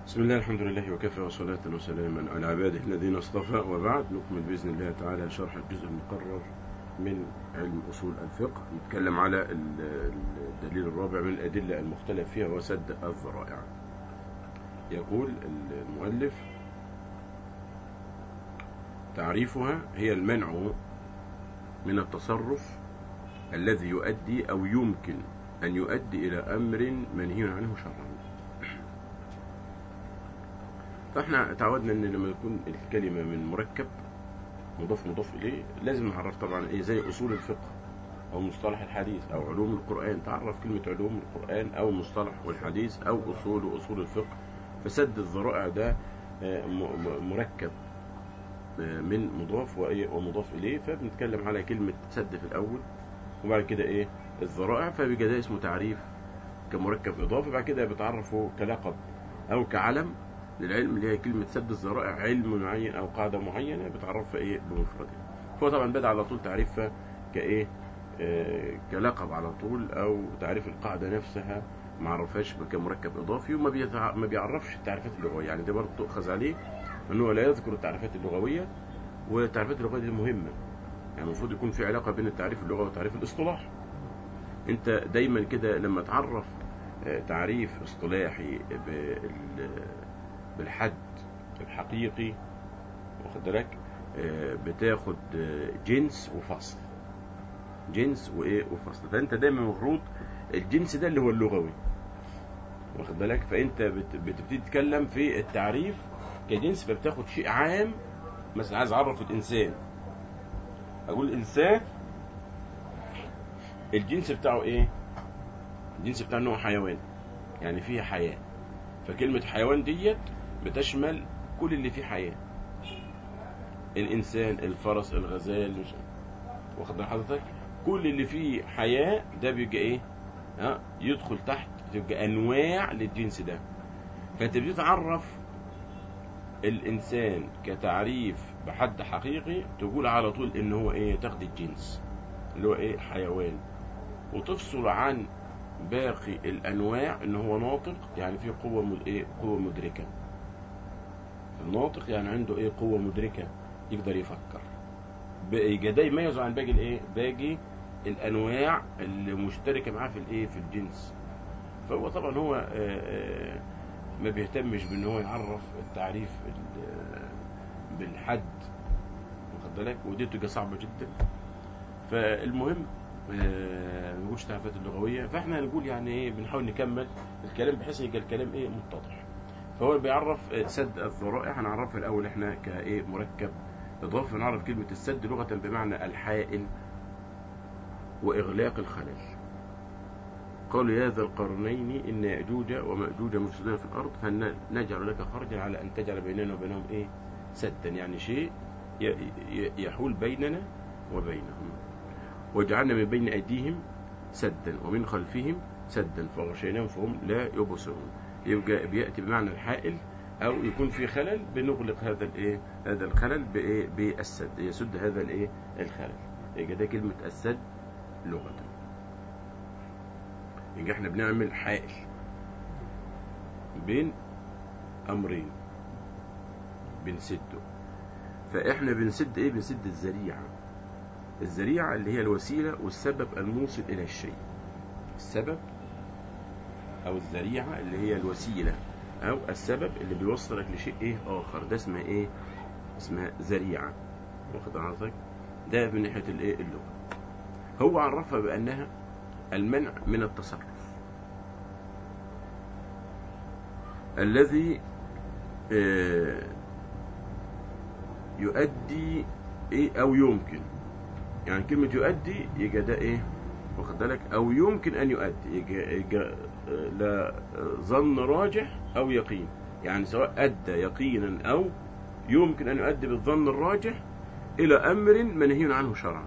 بسم الله الحمد لله وكفى وصلاة وسلاما على عباده الذين اصطفى وبعد نكمل بإذن الله تعالى شرح الجزء المقرر من علم أصول الفقه نتكلم على ال- الدليل الرابع من الأدلة المختلف فيها وسد الذرائع يقول المؤلف تعريفها هي المنع من التصرف الذي يؤدي أو يمكن أن يؤدي إلى أمر منهي عنه شرعا فاحنا تعودنا ان لما يكون الكلمة من مركب مضاف مضاف اليه لازم نعرف طبعا ايه زي اصول الفقه او مصطلح الحديث او علوم القرآن تعرف كلمة علوم القرآن او مصطلح والحديث او اصول واصول الفقه فسد الذرائع ده آه، م- م- مركب آه، من مضاف وإيه ومضاف اليه فبنتكلم على كلمة سد في الاول وبعد كده ايه الذرائع فبيبقى ده اسمه تعريف كمركب اضافي بعد كده بتعرفه كلقب او كعلم للعلم اللي هي كلمة سد الذرائع علم معين أو قاعدة معينة بتعرفها إيه بمفردها فهو طبعا بدأ على طول تعريفها كإيه آه كلقب على طول أو تعريف القاعدة نفسها ما عرفهاش كمركب إضافي وما بيتع... ما بيعرفش التعريفات اللغوية يعني ده برضه تؤخذ عليه أنه لا يذكر التعريفات اللغوية والتعريفات اللغوية دي مهمة يعني المفروض يكون في علاقة بين التعريف اللغوي وتعريف الاصطلاح أنت دايما كده لما تعرف آه، تعريف اصطلاحي بال بالحد الحقيقي واخد بالك آه، بتاخد آه، جنس وفصل جنس وايه وفصل فانت دايما المفروض الجنس ده اللي هو اللغوي واخد بالك فانت بت- بتبتدي تتكلم في التعريف كجنس فبتاخد شيء عام مثلا عايز اعرف الانسان اقول الانسان الجنس بتاعه ايه الجنس بتاعه ان هو حيوان يعني فيه حياه فكلمه حيوان ديت بتشمل كل اللي فيه حياة الإنسان الفرس الغزال مش واخد بال حضرتك كل اللي فيه حياة ده بيبقى إيه ها يدخل تحت تبقى أنواع للجنس ده فأنت بتتعرف الإنسان كتعريف بحد حقيقي تقول على طول إن هو إيه تاخد الجنس اللي هو إيه حيوان وتفصل عن باقي الأنواع إن هو ناطق يعني فيه قوة مد- إيه قوة مدركة الناطق يعني عنده ايه قوة مدركة يقدر يفكر يبقى ده يميزه عن باقي الايه باقي الانواع اللي مشتركة معاه في الايه في الجنس فهو طبعا هو آه، آه، ما بيهتمش بان هو يعرف التعريف ال- بالحد واخد بالك ودي بتبقى صعبة جدا فالمهم آه، ما نقولش تعريفات اللغوية فاحنا هنقول يعني ايه بنحاول نكمل الكلام بحيث يبقى الكلام ايه متضح فهو بيعرف آه، سد الذرائع هنعرفها الاول احنا كايه مركب اضافه نعرف كلمه السد لغه بمعنى الحائل واغلاق الخلل قالوا يا ذا القرنين ان ياجوج وماجوج مفسدون في الارض فنجعل لك خرجا على ان تجعل بيننا وبينهم ايه سدا يعني شيء ي- ي- يحول بيننا وبينهم وجعلنا من بين ايديهم سدا ومن خلفهم سدا فغشيناهم فهم لا يبصرون يبقى بياتي بمعنى الحائل او يكون في خلل بنغلق هذا الايه هذا الخلل بايه بالسد يسد هذا الايه الخلل يبقى ده كلمه السد لغه يبقى احنا بنعمل حائل بين امرين بنسده فاحنا بنسد ايه بنسد الذريعه الذريعه اللي هي الوسيله والسبب الموصل الى الشيء السبب او الذريعه اللي هي الوسيله او السبب اللي بيوصلك لشيء ايه اخر ده اسمها ايه اسمها ذريعه واخد حضرتك ده من ناحيه الايه اللغه هو عرفها بانها المنع من التصرف الذي آه، يؤدي ايه او يمكن يعني كلمة يؤدي يبقى ده ايه واخد بالك او يمكن ان يؤدي يبقى يبقى آه، لا آه، ظن راجح او يقين يعني سواء ادى يقينا او يمكن ان يؤدي بالظن الراجح الى امر منهي عنه شرعا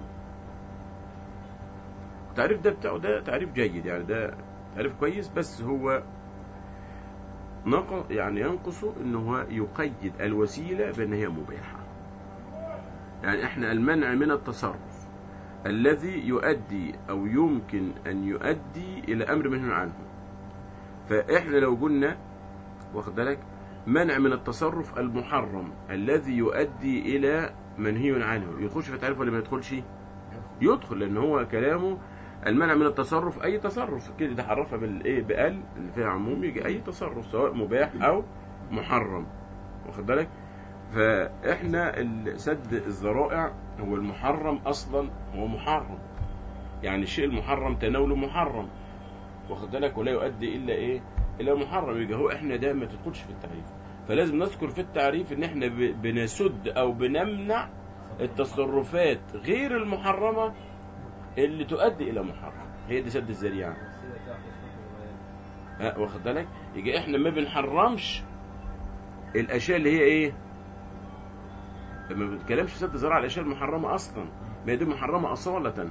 التعريف ده بتاعه ده تعريف جيد يعني ده تعريف كويس بس هو نقص يعني ينقص ان هو يقيد الوسيله بان هي مباحه يعني احنا المنع من التصرف الذي يؤدي او يمكن ان يؤدي الى امر منهي عنه فاحنا لو قلنا واخد بالك منع من التصرف المحرم الذي يؤدي الى منهي عنه يخش في التعريف ولا ما يدخلش يدخل لان هو كلامه المنع من التصرف اي تصرف كده ده حرفها بالايه بال اللي فيها عموم يجي اي تصرف سواء مباح او محرم واخد بالك فاحنا ال- سد الذرائع هو المحرم اصلا هو محرم يعني الشيء المحرم تناوله محرم واخد بالك ولا يؤدي الا ايه الى محرم يبقى هو احنا ده ما تدخلش في التعريف فلازم نذكر في التعريف ان احنا ب- بنسد او بنمنع التصرفات غير المحرمه اللي تؤدي الى محرم هي دي سد الذريعه ها واخد بالك يبقى احنا ما بنحرمش الاشياء اللي هي ايه ما بنتكلمش في سد الذراع على الاشياء المحرمه اصلا ما هي دي محرمه اصاله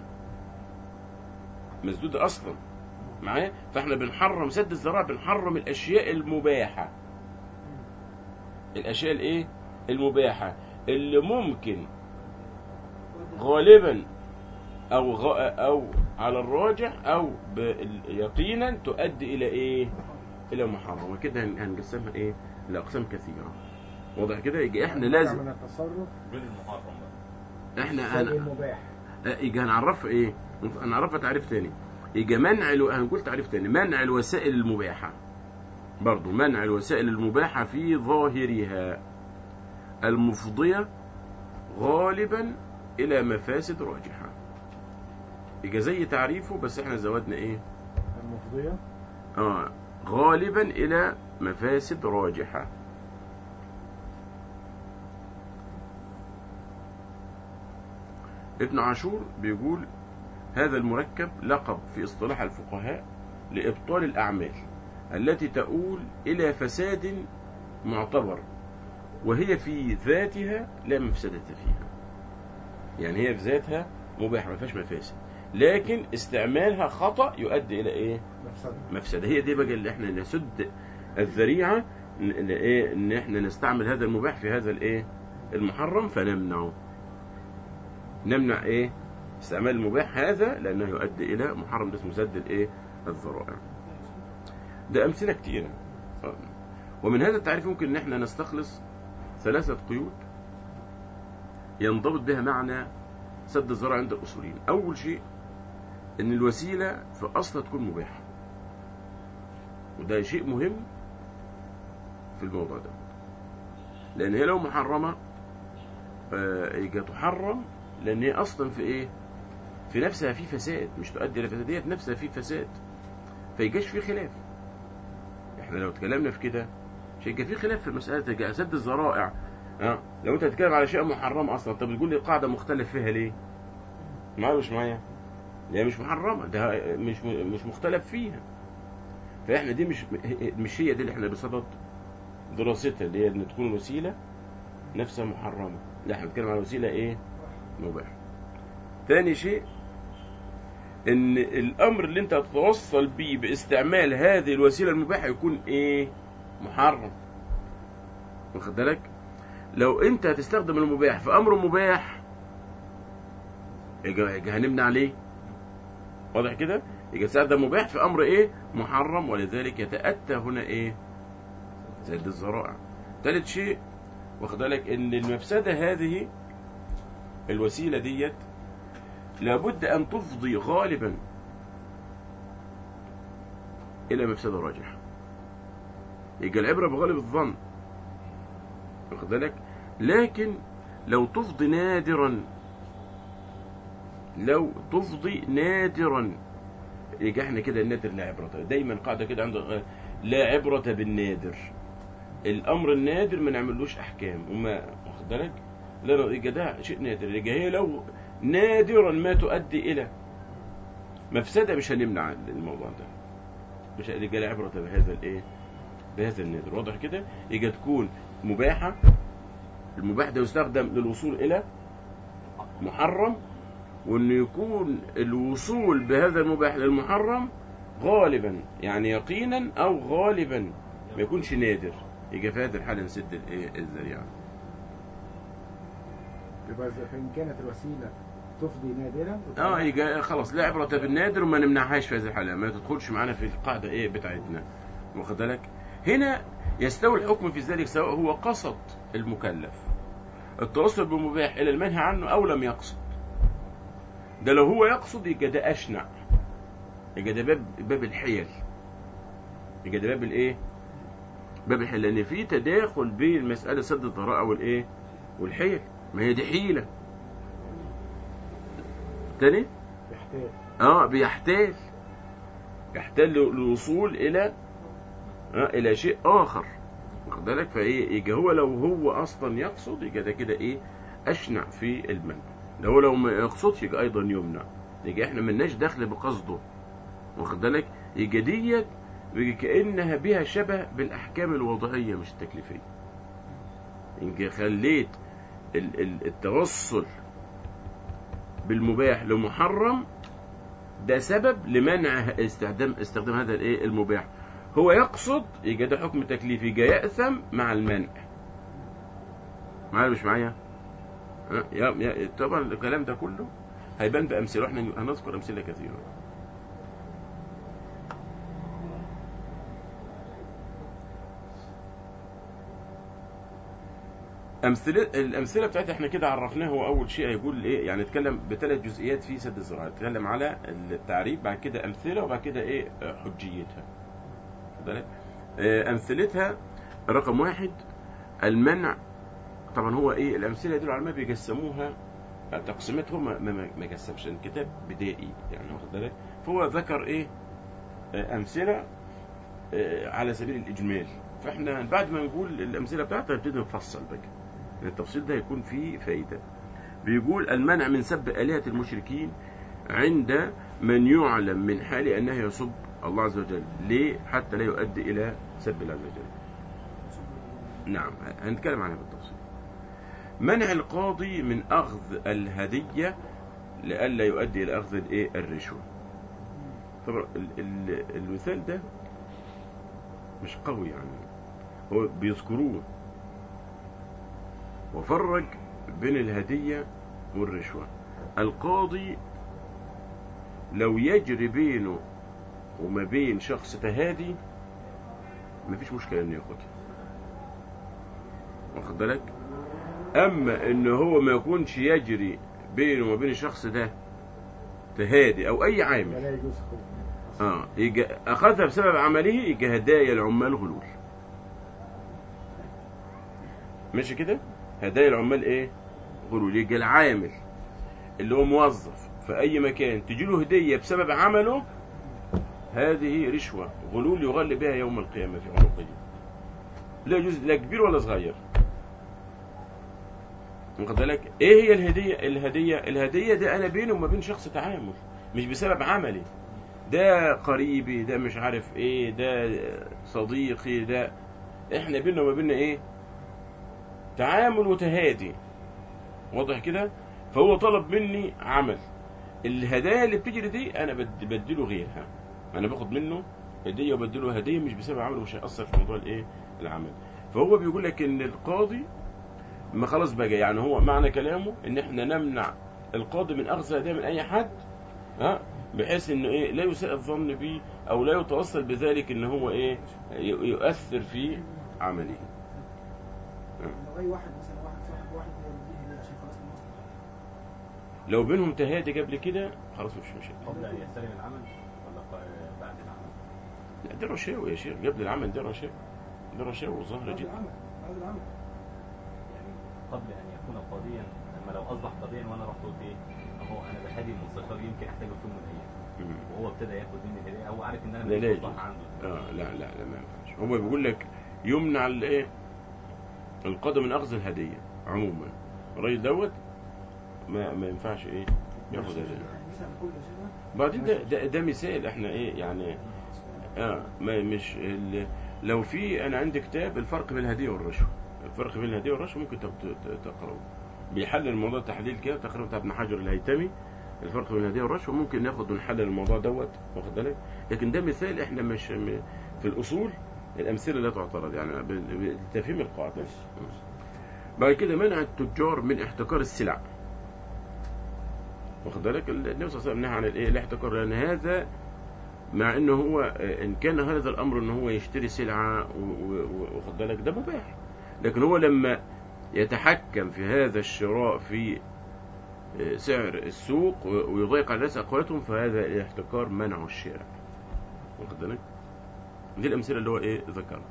مسدوده اصلا معايا فاحنا بنحرم سد الذراع بنحرم الاشياء المباحه الاشياء الايه المباحه اللي ممكن غالبا او غ... او على الراجح او بال- يقينا تؤدي الى ايه الى محرم وكده هن- هنقسمها ايه لاقسام كثيره واضح كده يجي احنا المنع لازم من التصرف غير المحرم بقى احنا سد هن... المباح يجي هنعرفها ايه هنعرفها تعريف تاني يجي منع الو... هنقول تعريف تاني منع الوسائل المباحة برضو منع الوسائل المباحة في ظاهرها المفضية غالبا إلى مفاسد راجحة يجي زي تعريفه بس احنا زودنا ايه المفضية آه غالبا إلى مفاسد راجحة ابن عاشور بيقول هذا المركب لقب في اصطلاح الفقهاء لإبطال الأعمال التي تؤول إلى فساد معتبر وهي في ذاتها لا مفسدة فيها يعني هي في ذاتها مباح ما فيهاش مفاسد لكن استعمالها خطأ يؤدي إلى إيه مفسدة مفسده هي دي بقى اللي احنا نسد الذريعه ن- ن- ايه ان احنا نستعمل هذا المباح في هذا الايه المحرم فنمنعه نمنع ايه استعمال المباح هذا لانه يؤدي الى محرم ده اسمه سد الايه الذرائع ده امثله كتيره آه. ومن هذا التعريف ممكن ان احنا نستخلص ثلاثه قيود ينضبط بها معنى سد الذرائع عند الاصوليين اول شيء ان الوسيله في اصلها تكون مباحه وده شيء مهم في الموضوع ده لان هي لو محرمه آه، يبقى تحرم لان هي اصلا في ايه في نفسها في فساد مش تؤدي الى فساد هي في نفسها في فساد فيجاش في خلاف احنا لو اتكلمنا في كده مش هيبقى في خلاف في مساله يبقى سد الذرائع ها لو انت هتتكلم على شيء محرم اصلا طب بتقول لي قاعده مختلف فيها ليه معايا مش معايا هي مش محرمه ده مش مش مختلف فيها فاحنا دي مش مش هي دي اللي احنا بصدد دراستها اللي هي ان تكون الوسيله نفسها محرمه لا احنا بنتكلم على وسيله ايه مباح ثاني شيء ان الامر اللي انت هتتوصل بيه باستعمال هذه الوسيله المباحه يكون ايه محرم واخد بالك لو انت هتستخدم المباح في امر مباح يبقى يبقى هنمنع عليه واضح كده يبقى تستخدم مباح في امر ايه محرم ولذلك يتاتى هنا ايه سد الذرائع ثالث شيء واخد بالك ان المفسده هذه الوسيله ديت لابد ان تفضي غالبا الى مفسده راجحه يبقى العبره بغالب الظن واخد بالك لكن لو تفضي نادرا لو تفضي نادرا يبقى احنا كده النادر لا عبرة دايما قاعدة كده عند لا عبرة بالنادر الأمر النادر ما نعملوش أحكام وما واخد بالك لا لا يبقى ده شيء نادر يبقى هي لو نادرا ما تؤدي إلى مفسدة مش هنمنع الموضوع ده مش يبقى لا عبرة بهذا الإيه بهذا النادر واضح كده يبقى تكون مباحة المباح ده يستخدم للوصول إلى محرم وانه يكون الوصول بهذا المباح للمحرم غالبا يعني يقينا او غالبا ما يكونش نادر يبقى في هذه الحاله نسد الايه الذريعه يبقى إذا فإن كانت الوسيلة تفضي نادرا اه يبقى خلاص لا عبره بالنادر وما نمنعهاش في هذه الحاله ما تدخلش معانا في القاعده ايه بتاعتنا واخد بالك هنا يستوي الحكم في ذلك سواء هو قصد المكلف التوصل بالمباح الى المنهى عنه او لم يقصد ده لو هو يقصد يبقى ده اشنع يبقى ده باب باب الحيل يبقى ده باب الايه باب الحيل لان في تداخل بين مساله سد الذرائع والايه والحيل ما هي دي حيله تاني يحتاج اه بيحتاج يحتاج للوصول الى آه الى شيء اخر واخد بالك فايه يجي هو لو هو اصلا يقصد يجي ده كده ايه اشنع في المنع ده هو لو ما يقصدش يجي ايضا يمنع يجي احنا ملناش دخل بقصده واخد بالك يجي ديت يجي كانها بها شبه بالاحكام الوضعيه مش التكليفيه يجي خليت ال- ال- التوصل بالمباح لمحرم ده سبب لمنع استخدام استخدام هذا الايه المباح هو يقصد يبقى ده حكم تكليفي يبقى يأثم مع المنع معايا مش معايا ها؟ يا يا طبعا الكلام ده كله هيبان بأمثلة احنا هنذكر أمثلة كثيرة أمثلة الأمثلة بتاعتها احنا كده عرفناها هو أول شيء هيقول إيه يعني اتكلم بثلاث جزئيات في سد الزراعة اتكلم على التعريف بعد كده أمثلة وبعد كده إيه حجيتها واخد بالك؟ آه، أمثلتها رقم واحد المنع طبعا هو إيه الأمثلة دي العلماء بيقسموها تقسيمتهم ما ما ما قسمش الكتاب بدائي يعني واخد بالك فهو ذكر إيه آه، أمثلة آه، على سبيل الإجمال فإحنا بعد ما نقول الأمثلة بتاعتها نبتدي نفصل بقى لأن التفصيل ده هيكون فيه فايدة بيقول المنع من سب آلهة المشركين عند من يعلم من حال أنه يسب الله عز وجل ليه حتى لا يؤدي إلى سب الله عز وجل نعم هنتكلم عنها بالتفصيل منع القاضي من أخذ الهدية لئلا يؤدي إلى أخذ الإيه الرشوة طبعا ال- ال- المثال ده مش قوي يعني هو بيذكروه وفرج بين الهدية والرشوة القاضي لو يجري بينه وما بين شخص تهادي مفيش مشكلة انه ياخدها واخد بالك اما ان هو ما يكونش يجري بينه وما بين الشخص ده تهادي او اي عامل ولا يجوز خوف اه يجي اخذها بسبب عمله يجي هدايا العمال غلول ماشي كده هدايا العمال ايه غلول يجي العامل اللي هو موظف في اي مكان تجي له هديه بسبب عمله هذه رشوه غلول يغل بها يوم القيامه في عنقه لا يجوز لا كبير ولا صغير واخد بالك ايه هي الهديه الهديه الهديه دي انا بيني وما بين شخص تعامل مش بسبب عملي ده قريبي ده مش عارف ايه ده صديقي ده احنا بينا وما بينا ايه تعامل وتهادي واضح كده فهو طلب مني عمل الهدايا اللي بتجري دي انا بد- بديله غيرها انا باخد منه هديه وبديله هديه مش بسبب عمله مش هيأثر في موضوع الايه العمل فهو بيقول لك ان القاضي ما خلاص بقى يعني هو معنى كلامه ان احنا نمنع القاضي من اخذ هديه من اي حد ها بحيث انه ايه لا يساء الظن به او لا يتوصل بذلك ان هو ايه ي- يؤثر في عمله لو اي واحد مثلا واحد صاحب واحد يديه هديه عشان خلاص المصلحه لو بينهم تهادي قبل كده خلاص مفيش مشاكل قبل ان يستلم العمل ولا ق- بعد العمل؟ لا ده رشاوي يا شيخ قبل العمل ده رشاوي ده رشاوي ظاهرة بعد جدا العمل بعد العمل يعني قبل ان يكون قاضيا لما لو اصبح قاضيا وانا رحت قلت ايه اهو انا بهدي المستشار يمكن احتاجه في يوم من الايام مم. وهو ابتدى ياخد مني هديه هو عارف ان انا لا، لا مش يجوز. مصلحه عنده اه لا لا لا ما ينفعش هو بيقول لك يمنع الايه القاضي من اخذ الهديه عموما الراجل دوت ما ما ينفعش ايه ياخد هديه مثلا كل شيء بعدين ده, ده ده مثال احنا ايه يعني اه ما مش ال- لو في انا عندي كتاب الفرق بين الهديه والرشوه الفرق بين الهديه والرشوه ممكن تق- ت- تقراه بيحلل الموضوع تحليل كده تقريبا بتاع ابن حجر الهيتمي الفرق بين الهديه والرشوه ممكن ناخد ونحلل الموضوع دوت واخد بالك لكن ده مثال احنا مش م- في الاصول الامثله لا تعترض يعني ب- ب- بتفهيم القاعده بعد كده منع التجار من احتكار السلع واخد بالك النبي صلى الله عليه وسلم نهى عن الايه الاحتكار لان هذا مع انه هو آه، ان كان هذا الامر ان هو يشتري سلعه و- و- و- واخد بالك ده مباح لكن هو لما يتحكم في هذا الشراء في آه، سعر السوق و- ويضيق على الناس اقواتهم فهذا الاحتكار منعه الشارع واخد بالك دي الامثله اللي هو ايه ذكرها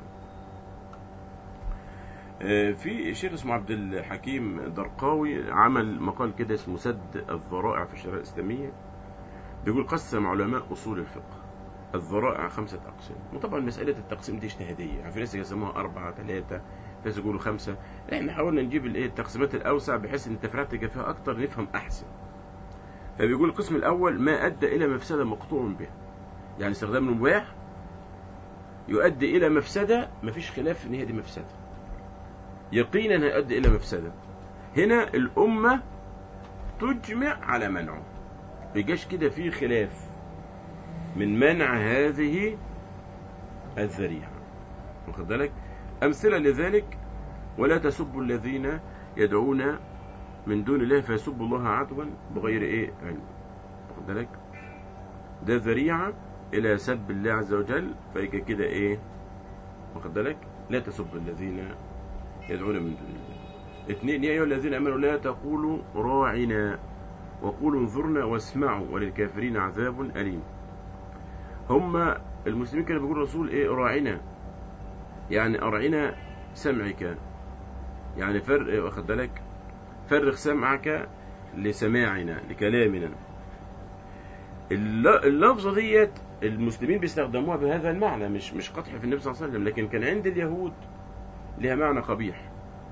آه، في شيخ اسمه عبد الحكيم درقاوي عمل مقال كده اسمه سد الذرائع في الشريعه الاسلاميه بيقول قسم علماء اصول الفقه الذرائع خمسة أقسام وطبعا مسألة التقسيم دي اجتهادية يعني في ناس يقسموها أربعة ثلاثة في ناس يقولوا خمسة احنا حاولنا نجيب الايه التقسيمات الأوسع بحيث إن التفريعات تبقى فيها أكتر نفهم أحسن فبيقول القسم الأول ما أدى إلى مفسدة مقطوع بها يعني استخدام المباح يؤدي إلى مفسدة مفيش خلاف إن هي دي مفسدة يقينا هيؤدي إلى مفسدة هنا الأمة تجمع على منعه بيجاش كده في خلاف من منع هذه الذريعة واخد بالك أمثلة لذلك ولا تسبوا الذين يدعون من دون الله فيسبوا الله عدوا بغير ايه علم واخد بالك ده ذريعة إلى سب الله عز وجل فيجي كده ايه واخد بالك لا تسبوا الذين يدعون من دون الله اثنين يا أيها الذين آمنوا لا تقولوا راعنا وقولوا انظرنا واسمعوا وللكافرين عذاب أليم هم المسلمين كانوا بيقولوا الرسول ايه راعنا يعني ارعنا سمعك يعني فرق واخد بالك فرغ سمعك لسماعنا لكلامنا الل- اللفظه ديت المسلمين بيستخدموها بهذا المعنى مش مش قطع في النبي صلى الله عليه وسلم لكن كان عند اليهود لها معنى قبيح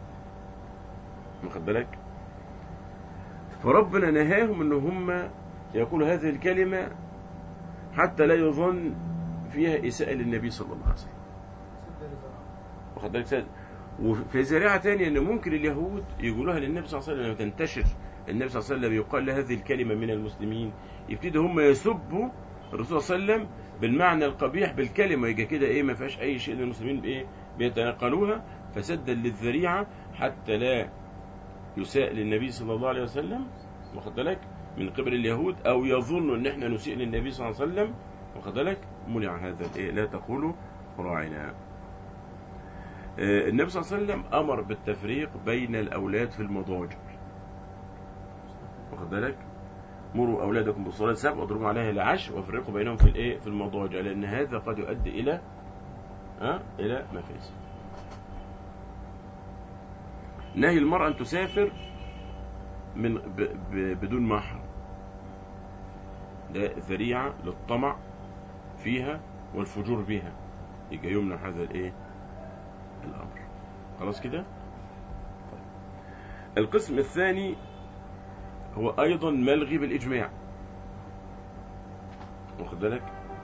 واخد بالك فربنا نهاهم ان هم يقولوا هذه الكلمه حتى لا يظن فيها إساءة للنبي صلى الله عليه وسلم واخد بالك سيد؟ وفي ذريعة تانية ان ممكن اليهود يقولوها للنبي صلى الله عليه وسلم لما تنتشر النبي صلى الله عليه وسلم يقال له هذه الكلمة من المسلمين يبتدوا هم يسبوا الرسول صلى الله عليه وسلم بالمعنى القبيح بالكلمة يجي كده ايه ما فيهاش اي شيء للمسلمين بايه بيتنقلوها فسدا للذريعة حتى لا يساء للنبي صلى الله عليه وسلم واخد بالك من قبل اليهود او يظنوا ان احنا نسيء للنبي صلى الله عليه وسلم واخد بالك منع هذا الايه لا تقولوا راعنا آه، النبي صلى الله عليه وسلم امر بالتفريق بين الاولاد في المضاجع واخد بالك مروا اولادكم بالصلاه سبع واضربوا عليها العشر وفرقوا بينهم في الايه في المضاجع لان هذا قد يؤدي الى ها الى مفاسد نهي المرأة أن تسافر من ب ب بدون محرم ده ذريعة للطمع فيها والفجور بها يبقى يمنع هذا الايه الامر خلاص كده طيب. القسم الثاني هو ايضا ملغي بالاجماع واخد بالك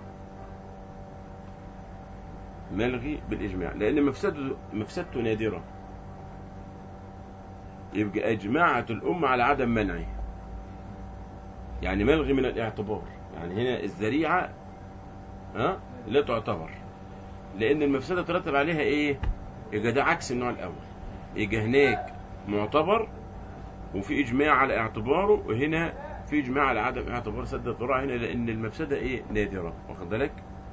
ملغي بالاجماع لان مفسدته مفسدته نادره يبقى اجمعت الامه على عدم منعه يعني ملغي من الاعتبار يعني هنا الذريعه ها لا تعتبر لان المفسده ترتب عليها ايه يبقى ده عكس النوع الاول يبقى هناك معتبر وفي اجماع على اعتباره وهنا في اجماع على عدم اعتبار سد الذراع هنا لان المفسده ايه نادره واخد بالك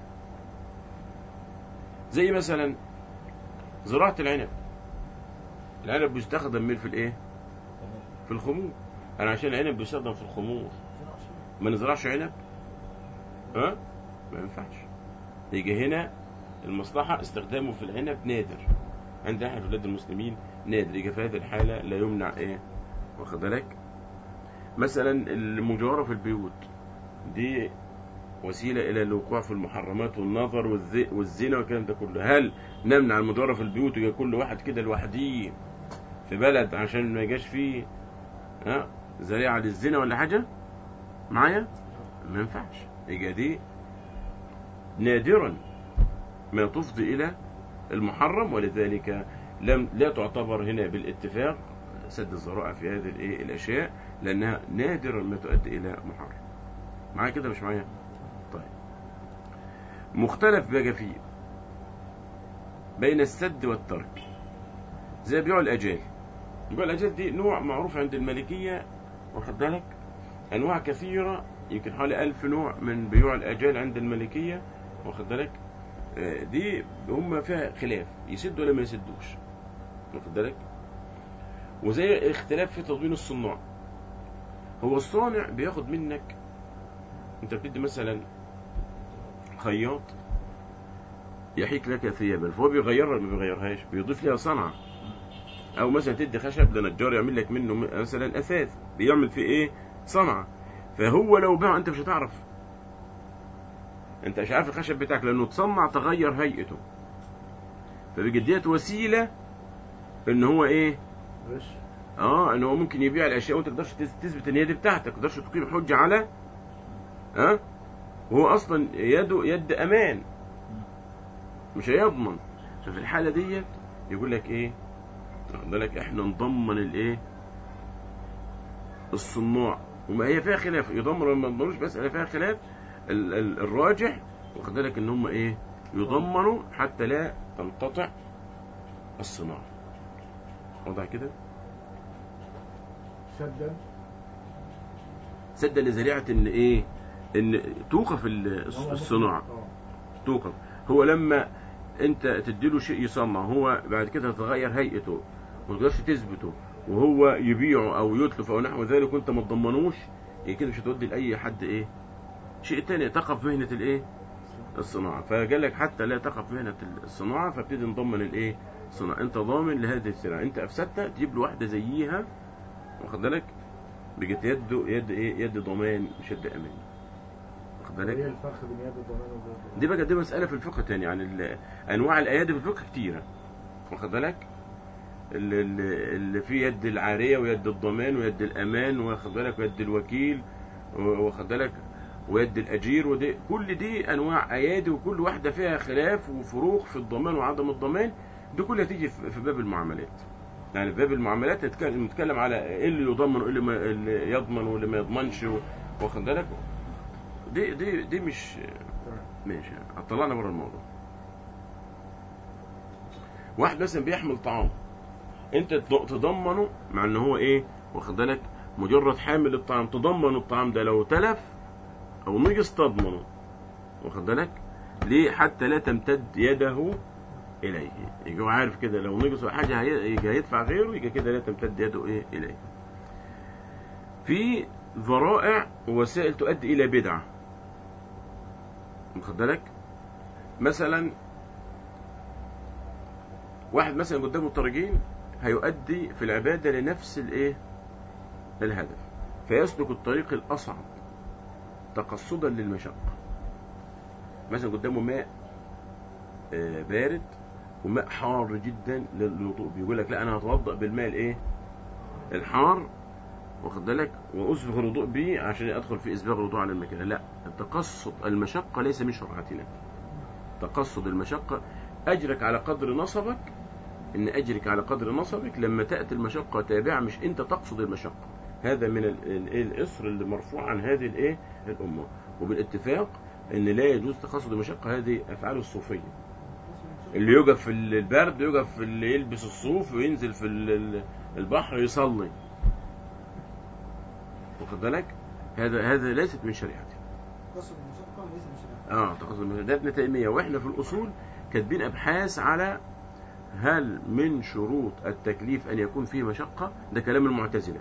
زي مثلا زراعه العنب العنب بيستخدم من في الايه في الخمور انا عشان العنب بيستخدم في الخمور ما نزرعش عنب ها ما ينفعش يجي هنا المصلحة استخدامه في العنب نادر عند احد بلاد المسلمين نادر يجي في هذه الحالة لا يمنع ايه واخد بالك مثلا المجاورة في البيوت دي وسيلة إلى الوقوع في المحرمات والنظر والز- والزنا والكلام ده كله هل نمنع المجاورة في البيوت ويجي كل واحد كده لوحديه في بلد عشان ما يجاش فيه ها ذريعة للزنا ولا حاجة معايا ما ينفعش يبقى دي نادرا ما تفضي إلى المحرم ولذلك لم لا تعتبر هنا بالاتفاق سد الذرائع في هذه الايه الاشياء لانها نادرا ما تؤدي الى محرم معايا كده مش معايا طيب مختلف بقى فيه بين السد والترك زي بيوع الاجال بيوع الاجال دي نوع معروف عند المالكيه واخد بالك انواع كثيره يمكن حوالي ألف نوع من بيوع الآجال عند الملكية واخد بالك آه، دي هم فيها خلاف يسدوا ولا ما يسدوش واخد بالك وزي اختلاف في تدوين الصناع هو الصانع بياخد منك انت بتدي مثلا خياط يحيك لك ثيابا فهو بيغيرها ولا ما بيغيرهاش بيضيف لها صنعه او مثلا تدي خشب لنجار يعمل لك منه م- مثلا اثاث بيعمل فيه ايه صنعه فهو لو باع انت مش هتعرف انت مش عارف الخشب بتاعك لانه تصنع تغير هيئته فبيجي ديت وسيله ان هو ايه غش اه ان هو ممكن يبيع الاشياء وانت ما تقدرش تث- تثبت ان هي دي بتاعتك ما تقدرش تقيم حجه على ها وهو اصلا يده يد امان مش هيضمن ففي الحاله ديت يقول لك ايه واخد بالك احنا نضمن الايه الصناع وما هي فيها خلاف يضمن ولا ما يضمنوش بس هي فيها خلاف ال- ال- الراجح واخد بالك ان هم ايه يضمنوا حتى لا تنقطع الصناعه واضح كده شدا سدا لذريعه ان ايه ان توقف ال- الص- هو الصناعه اه توقف هو لما انت تديله شيء يصنع هو بعد كده تتغير هيئته وما تقدرش تثبته وهو يبيعه او يتلف او نحو ذلك وانت ما تضمنوش يبقى كده مش هتودي لاي حد ايه شيء تاني تقف مهنه الايه الصناعه فقال لك حتى لا تقف مهنه الصناعه فابتدي نضمن الايه الصناعه انت ضامن لهذه السلعه انت افسدتها تجيب له واحده زيها واخد بالك بقت يده يد ايه يد ضمان مش يد امان واخد بالك هي الفرق بين يد الضمان ويد دي بقى دي مسألة في الفقه تاني يعني ال- أنواع الأيادي في الفقه كتيرة واخد بالك اللي, اللي اللي في يد العارية ويد الضمان ويد الأمان واخد بالك ويد الوكيل و- واخد بالك ويد الأجير ودي كل دي أنواع أيادي وكل واحدة فيها خلاف وفروق في الضمان وعدم الضمان دي كلها تيجي في في باب المعاملات يعني في باب المعاملات نتكلم نتكلم على ايه اللي يضمن وايه اللي, ما اللي يضمن واللي ما يضمنش و- واخد بالك دي دي دي مش تمام ماشي طلعنا بره الموضوع واحد مثلا بيحمل طعام انت تض- تضمنه مع ان هو ايه واخد بالك مجرد حامل الطعام تضمن الطعام ده لو تلف او نقص تضمنه واخد بالك ليه حتى لا تمتد يده اليه يجي هو عارف كده لو نقص حاجه هي- يجي هيدفع غيره يجي كده لا تمتد يده ايه اليه في ذرائع ووسائل تؤدي الى بدعه واخد بالك مثلا واحد مثلا قدامه طريقين هيؤدي في العبادة لنفس الايه الهدف فيسلك الطريق الأصعب تقصدا للمشقة مثلا قدامه ماء آه، بارد وماء حار جدا للوضوء بيقول لك لا انا هتوضأ بالماء الايه الحار واخد بالك واسبغ الوضوء به عشان ادخل في اسباغ الوضوء على المكان لا التقصد المشقه ليس من شرعتنا تقصد المشقه اجرك على قدر نصبك ان اجرك على قدر نصبك لما تاتي المشقه تابعه مش انت تقصد المشقه هذا من ال- ال- الاصر اللي مرفوع عن هذه الايه الامه وبالاتفاق ان لا يجوز تقصد المشقه هذه افعال الصوفيه اللي يقف في البرد يقف في اللي يلبس الصوف وينزل في ال- ال- البحر يصلي واخد بالك هذا هذا ليست من شريعتنا قصد المشقة ليس من شريعة اه تقصد من ده ابن تيميه واحنا في الاصول كاتبين ابحاث على هل من شروط التكليف ان يكون فيه مشقه ده كلام المعتزله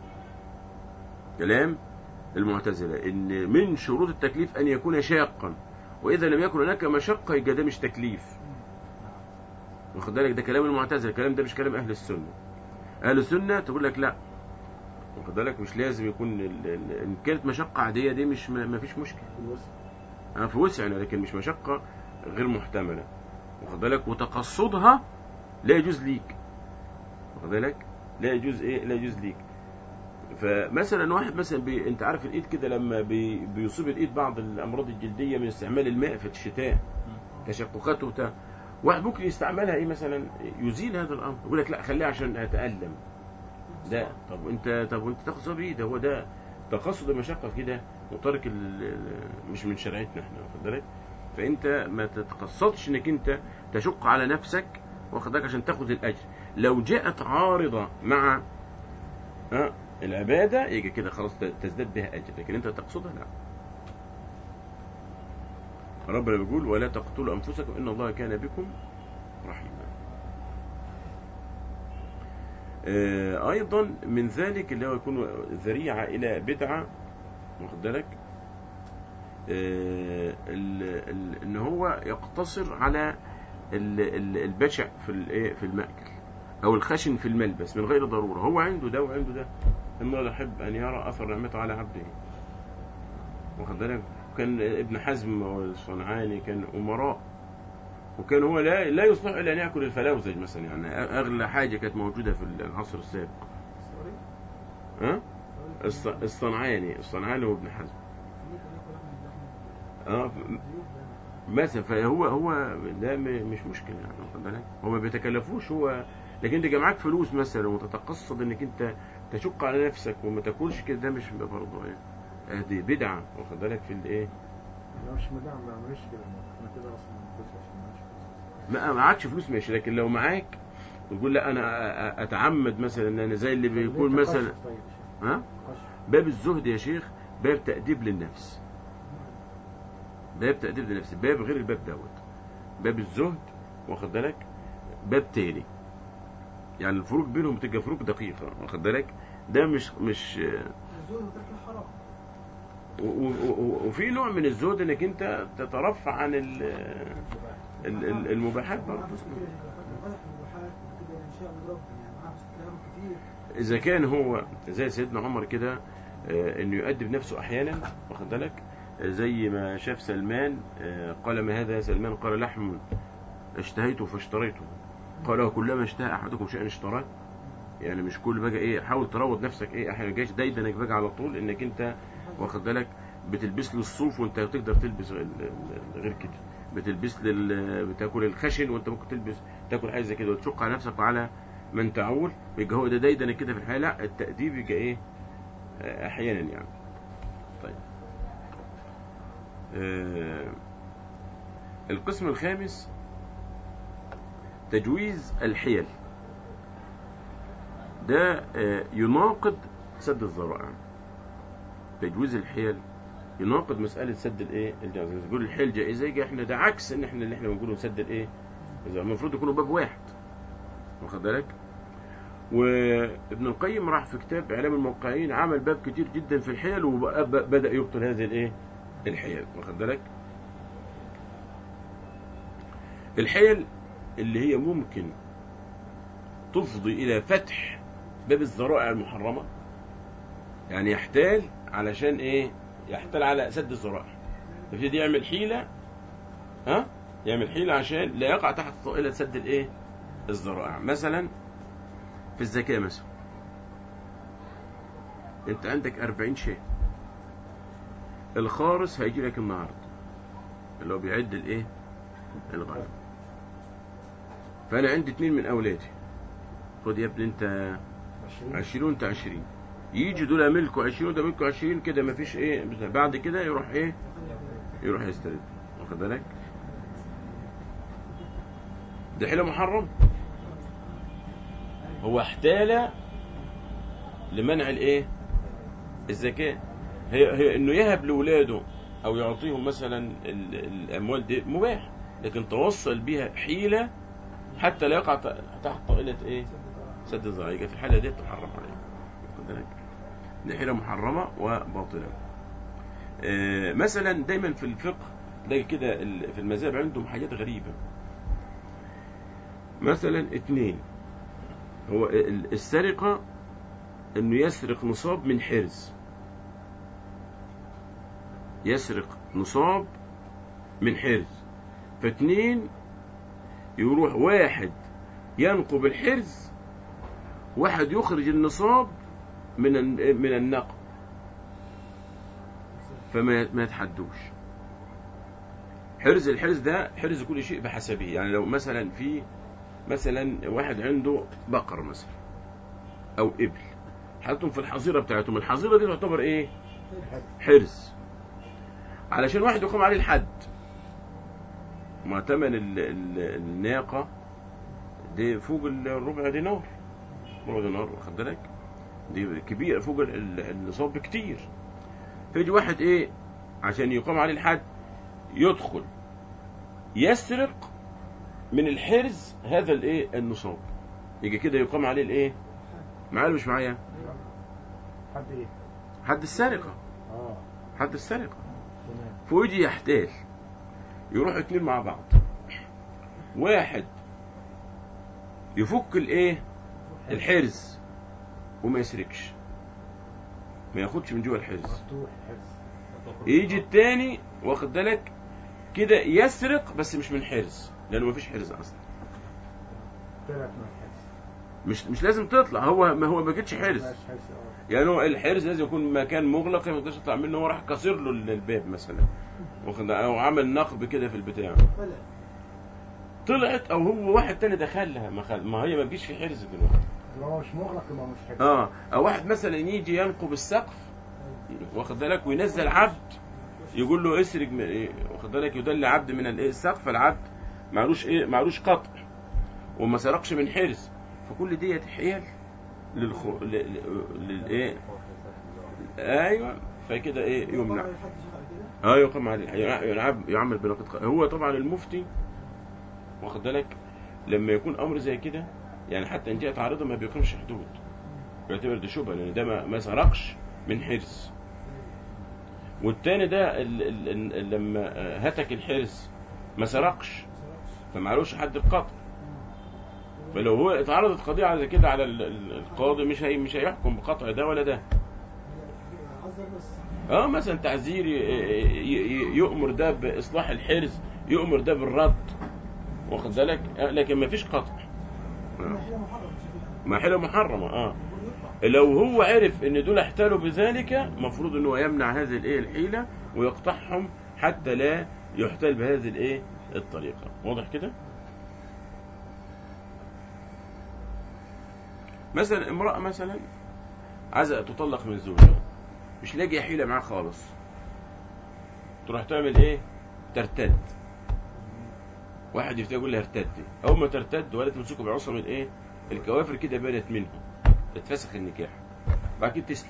كلام المعتزله ان من شروط التكليف ان يكون شاقا واذا لم يكن هناك مشقه يبقى ده مش تكليف واخد بالك ده كلام المعتزله الكلام ده مش كلام اهل السنه اهل السنه تقول لك لا واخد بالك مش لازم يكون ال- ال- ان كانت مشقه عاديه دي مش ما ما فيش مشكله الوسع أنا في وسعنا لكن مش مشقة غير محتملة واخد بالك وتقصدها لا يجوز ليك واخد بالك لا يجوز ايه لا يجوز ليك فمثلا واحد مثلا بي... انت عارف الايد كده لما بي... بيصيب الايد بعض الامراض الجلديه من استعمال الماء في الشتاء تشققات وبتاع واحد ممكن يستعملها ايه مثلا يزيل هذا الامر يقول لك لا خليها عشان اتالم ده طب انت طب وانت تاخد صبي ده هو ده تقصد المشقه كده وترك ال- ال- مش من شريعتنا احنا واخد بالك فانت ما تتقصدش انك انت تشق على نفسك واخد بالك عشان تاخد الاجر لو جاءت عارضه مع ها العبادة يجي كده خلاص ت- تزداد بها أجر لكن أنت تقصدها لا ربنا بيقول ولا تقتلوا أنفسكم إن الله كان بكم رحيما آه، أيضا من ذلك اللي هو يكون ذريعة إلى بدعة واخد بالك آه، ال- ال- إن هو يقتصر على ال- ال- البشع في الإيه في المأكل أو الخشن في الملبس من غير ضرورة هو عنده ده وعنده ده إن الله يحب أن يرى أثر نعمته على عبده واخد بالك كان ابن حزم والصنعاني كان أمراء وكان هو لا لا يصلح الا ان ياكل الفلوزج مثلا يعني اغلى حاجه كانت موجوده في العصر السابق ها الص- الصنعاني الصنعاني وابن حزم اه مثلا فهو هو ده م- مش مشكله يعني واخد بالك هو ما بيتكلفوش هو لكن انت جا معاك فلوس مثلا وتتقصد انك انت تشق على نفسك وما تاكلش كده ده مش برضه ايه آه، دي بدعه واخد بالك في الايه لو مش مدعم ما اعملش كده انا كده اصلا فلوس عشان معيش فلوس ما معكش فلوس ماشي لكن لو معاك وتقول لا انا أ- أ- اتعمد مثلا ان انا زي اللي بيكون ليه مثلا تقشف طيب يا شيخ؟ ها قشف. باب الزهد يا شيخ باب تأديب للنفس باب تأديب للنفس باب غير الباب دوت باب الزهد واخد بالك باب تاني يعني الفروق بينهم بتبقى فروق دقيقة واخد بالك ده مش مش الزهد وترك الحرام و- و- و- وفي نوع من الزهد انك انت تترفع عن ال- ال- ال- المباحات معاه برضه فلوس كتير يا شيخ لو فتح المباحات كده ان شاء الله ربنا يعني معاه فلوس كلام كتير إذا كان هو زي سيدنا عمر كده آه، إنه يؤدب نفسه أحيانا واخد بالك آه، زي ما شاف سلمان آه، قال ما هذا يا سلمان قال لحم اشتهيته فاشتريته قال كلما اشتهى أحدكم شيئا اشتراه يعني مش كل بقى إيه حاول تروض نفسك إيه أحيانا جايش دايدنك بقى على طول إنك أنت واخد بالك بتلبس له الصوف وأنت تقدر تلبس ال- ال- غير كده بتلبس لل... بتاكل الخشن وأنت ممكن تلبس تاكل حاجة زي كده وتشق على نفسك وعلى من تعول يبقى هو ده دايدن كده في الحياه لا التأديب يبقى ايه آه، احيانا يعني طيب آه، القسم الخامس تجويز الحيل ده آه، يناقض سد الذرائع تجويز الحيل يناقض مسألة سد الايه الجواز نقول الحيل جائزة يجي احنا ده عكس ان احنا اللي احنا بنقوله نسد الايه إذا المفروض يكونوا باب واحد واخد بالك وابن القيم راح في كتاب اعلام الموقعين عمل باب كتير جدا في الحيل وبدا يبطل هذه الايه الحيل واخد بالك الحيل اللي هي ممكن تفضي الى فتح باب الذرائع المحرمه يعني يحتال علشان ايه يحتال على سد الذرائع يبتدي يعمل حيله ها يعمل حيله عشان لا يقع تحت طائله سد الايه الذرائع مثلا في الزكاة مثلا انت عندك 40 شيء الخارس هيجي لك النهارده اللي هو بيعد الايه الغنم فانا عندي اتنين من اولادي خد يا ابني انت 20 20 وانت 20 يجي دول ملكوا 20 وده ملكوا 20 كده مفيش ايه بتاع. بعد كده يروح ايه يروح يسترد واخد بالك ده حيله محرم هو احتال لمنع الايه الزكاه هي, هي انه يهب لاولاده او يعطيهم مثلا ال- الاموال دي مباح لكن توصل بها حيله حتى لا يقع ت- تحت طائله ايه سد الذرائع يبقى في الحاله دي تحرم عليه واخد بالك؟ دي حيله محرمه وباطله آه، مثلا دايما في الفقه تلاقي كده ال- في المذاهب عندهم حاجات غريبه مثلا اتنين هو ال- السرقة انه يسرق نصاب من حرز يسرق نصاب من حرز فاتنين يروح واحد ينقب الحرز واحد يخرج النصاب من الن- من النقب فما ما يتحدوش حرز الحرز ده حرز كل شيء بحسبه يعني لو مثلا في مثلا واحد عنده بقر مثلا او ابل حطهم في الحظيره بتاعتهم الحظيره دي تعتبر ايه حرز علشان واحد يقوم عليه الحد ما تمن ال- ال- الناقه دي فوق الربع دينار ربع دينار واخد بالك دي كبيره فوق ال- ال- النصاب بكتير فيجي واحد ايه عشان يقام عليه الحد يدخل يسرق من الحرز هذا الايه النصاب يجي كده يقام عليه الايه معايا ولا مش معايا حد ايه؟ حد السرقه اه حد السرقه تمام فيجي يحتال يروحوا اتنين مع بعض واحد يفك الايه الحرز وما يسرقش ما ياخدش من جوه الحرز مفتوح حرص يجي التاني واخد بالك كده يسرق بس مش من حرز لانه ما فيش حرز اصلا طلعت من الحرص مش مش لازم تطلع هو ما هو ما جتش حرز مبقاش حرص اه يعني هو الحرز لازم يكون مكان مغلق ما يقدرش يطلع منه هو راح كسر له الباب مثلا واخد او عمل نقب كده في البتاع طلع طلعت او هو واحد تاني دخلها ما, خل... ما هي ما تجيش في حرز دلوقتي لو هو مش مغلق يبقى مش حرص اه او واحد مثلا يجي ينقب السقف واخد بالك وينزل عبد يقول له اسرق من ايه واخد بالك يدل عبد من الايه السقف فالعبد معلوش ايه معلوش قطع وما سرقش من حرز فكل ديت حيل للخو... ل... ل... للايه ايوه فكده ايه يمنع طبعاً حد شغال كده اه يقام عليه يلعب يعمل بناقض ق- هو طبعا المفتي واخد بالك لما يكون امر زي كده يعني حتى ان جاءت عارضه ما بيقيمش حدود بيعتبر دي شبهه لان ده ما, ما سرقش من حرز والتاني ده ال ال ال لما آه، هتك الحرز ما سرقش فمعلوش حد القطع فلو هو اتعرضت قضيه على كده على ال- ال- القاضي مش هي مش هيحكم بقطع ده ولا ده عذر بس اه مثلا تعزير ي- ي- ي- يؤمر ده باصلاح الحرز يؤمر ده بالرد واخد بالك آه، لكن ما فيش قطع آه. هي محرم مش فيها ما حيله محرمه اه يطلع لو هو عرف ان دول احتالوا بذلك مفروض ان هو يمنع هذه الايه الحيله ويقطعهم حتى لا يحتال بهذه الايه الطريقه واضح كده مثلا امراه مثلا عايزه تطلق من زوجها مش لاقيه حيله معاه خالص تروح تعمل ايه ترتد واحد يفتكر يقول لها ارتدي اول ما ترتد ولا تمسكه بعصم الايه الكوافر كده بانت منهم اتفسخ النكاح بعد كده تسلم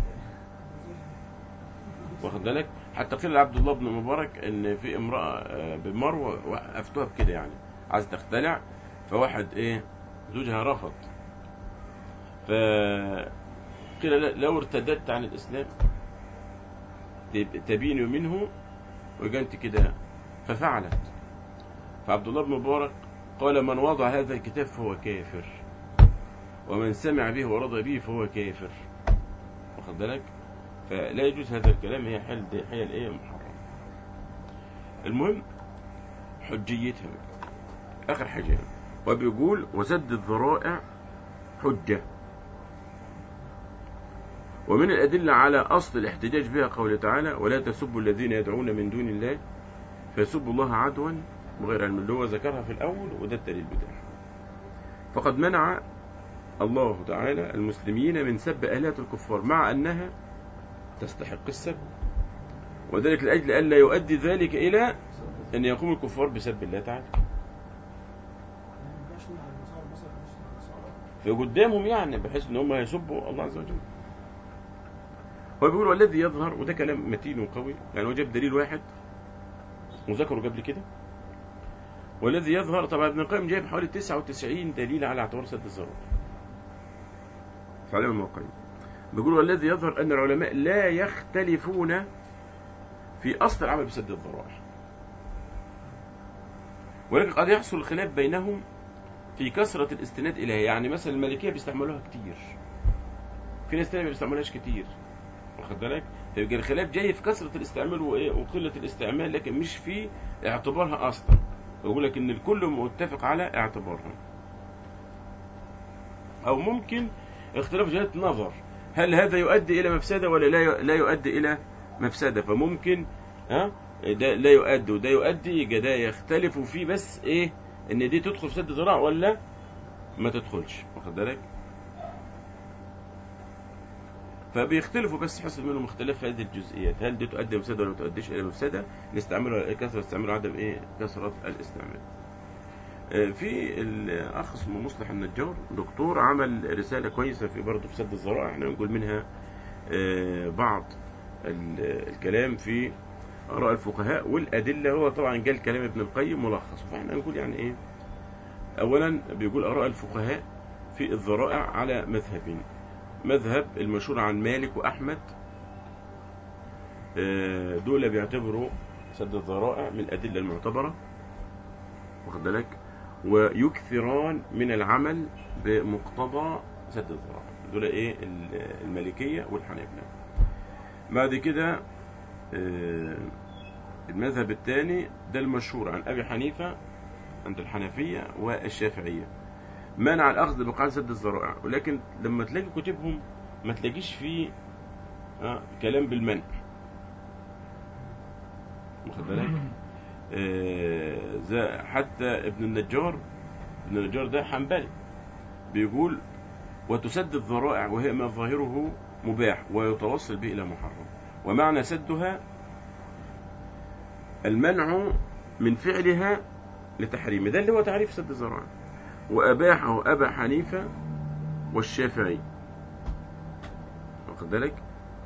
واخد بالك حتى قيل لعبد الله بن مبارك ان في امراه آه، بمروه وقفتوها بكده يعني عايزه تختلع فواحد ايه زوجها رفض ف قيل لا- لو ارتدت عن الاسلام تب- تبين منه ويبقى انت كده ففعلت فعبد الله بن مبارك قال من وضع هذا الكتاب فهو كافر ومن سمع به ورضى به فهو كافر واخد بالك فلا يجوز هذا الكلام هي حل دي حيل ايه محرم المهم حجيتها بقى. اخر حاجه يعني. وبيقول وسد الذرائع حجه ومن الأدلة على أصل الاحتجاج بها قوله تعالى ولا تسبوا الذين يدعون من دون الله فيسبوا الله عدوا بغير علم اللي هو ذكرها في الأول وده الدليل بتاعه فقد منع الله تعالى المسلمين من سب آلهة الكفار مع أنها تستحق السب وذلك لأجل ألا يؤدي ذلك إلى أن يقوم الكفار بسب الله تعالى ما ينفعش نلعب النصارى مثلا مش النصارى في قدامهم يعني بحيث ان هم يسبوا الله عز وجل هو بيقول والذي يظهر وده كلام متين وقوي يعني هو جاب دليل واحد وذكره قبل كده والذي يظهر طبعا ابن القيم جايب حوالي 99 دليل على اعتبار سد الذرائع في علم الموقعين بيقول والذي يظهر ان العلماء لا يختلفون في اصل العمل بسد الذرائع ولكن قد يحصل الخلاف بينهم في كثرة الاستناد إليها يعني مثلا الملكية بيستعملوها كتير في ناس تانية ما بيستعملوهاش كتير واخد بالك فيبقى الخلاف جاي في كثرة الاستعمال وإيه وقلة الاستعمال لكن مش في اعتبارها أصلا يقول لك إن الكل متفق على اعتبارها أو ممكن اختلاف جهات نظر هل هذا يؤدي إلى مفسدة ولا لا ي- لا يؤدي إلى مفسدة فممكن ها ده لا يؤدي وده يؤدي يبقى ده يختلفوا فيه بس إيه ان دي تدخل في سد ذراع ولا ما تدخلش واخد بالك فبيختلفوا بس حصل منهم اختلاف في هذه الجزئيات هل دي تؤدي مفسده ولا ما تؤديش الى مفسده نستعملها كثره استعمال عدم ايه كثره الاستعمال آه، في الاخ اسمه مصلح النجار دكتور عمل رساله كويسه في برضه في سد الذرائع احنا نقول منها آه، بعض ال- الكلام في اراء الفقهاء والادله هو طبعا قال كلام ابن القيم ملخص فاحنا نقول يعني ايه اولا بيقول اراء الفقهاء في الذرائع على مذهبين مذهب المشهور عن مالك واحمد آه، دول بيعتبروا سد الذرائع من الادله المعتبره واخد بالك ويكثران من العمل بمقتضى سد الذرائع دول ايه ال- المالكيه والحنابلة بعد كده آه، المذهب الثاني ده المشهور عن ابي حنيفه عند الحنفيه والشافعيه منع الاخذ بقاعده سد الذرائع ولكن لما تلاقي كتبهم ما تلاقيش فيه آه، كلام بالمنع واخد بالك آه، زي حتى ابن النجار ابن النجار ده حنبلي بيقول وتسد الذرائع وهي ما ظاهره مباح ويتوصل به إلى محرم ومعنى سدها المنع من فعلها لتحريم ده اللي هو تعريف سد الذرائع وأباحه أبا حنيفة والشافعي واخد بالك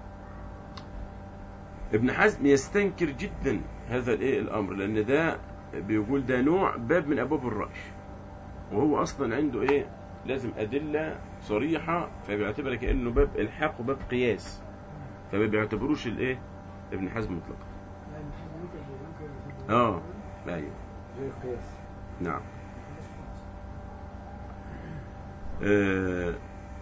ابن حزم يستنكر جدا هذا الايه الامر لان ده بيقول ده نوع باب من ابواب الراي وهو اصلا عنده ايه لازم ادله صريحه فبيعتبرها كانه باب الحاق وباب قياس فما بيعتبروش الايه ابن حزم مطلقا يعني ممكن ممكن اه ايوه زي القياس نعم آه،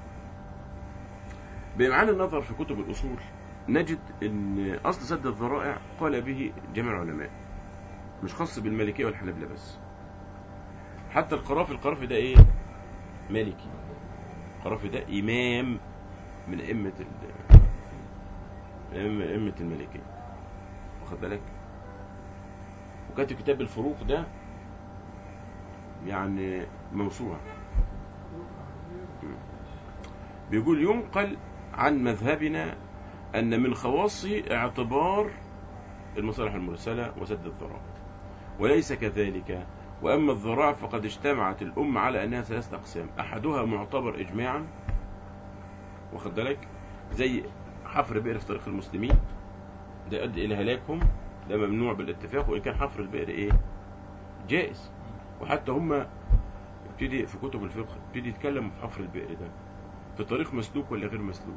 بإمعان النظر في كتب الأصول نجد أن أصل سد الذرائع قال به جميع العلماء مش خاص بالمالكية والحنابلة بس حتى القرافي القرافي ده إيه مالكي القرافي ده إمام من أئمة ال- من أئمة المالكية واخد بالك وكاتب كتاب الفروق ده يعني موسوعة بيقول ينقل عن مذهبنا أن من خواصه اعتبار المصالح المرسلة وسد الذرائع وليس كذلك وأما الذرائع فقد اجتمعت الأمة على أنها ثلاثة أقسام أحدها معتبر إجماعا واخد بالك زي حفر بئر في طريق المسلمين ده يؤدي إلى هلاكهم ده ممنوع بالاتفاق وإن كان حفر البئر إيه جائز وحتى هم ابتدي في كتب الفقه ابتدي يتكلموا في حفر البئر ده في طريق مسلوك ولا غير مسلوك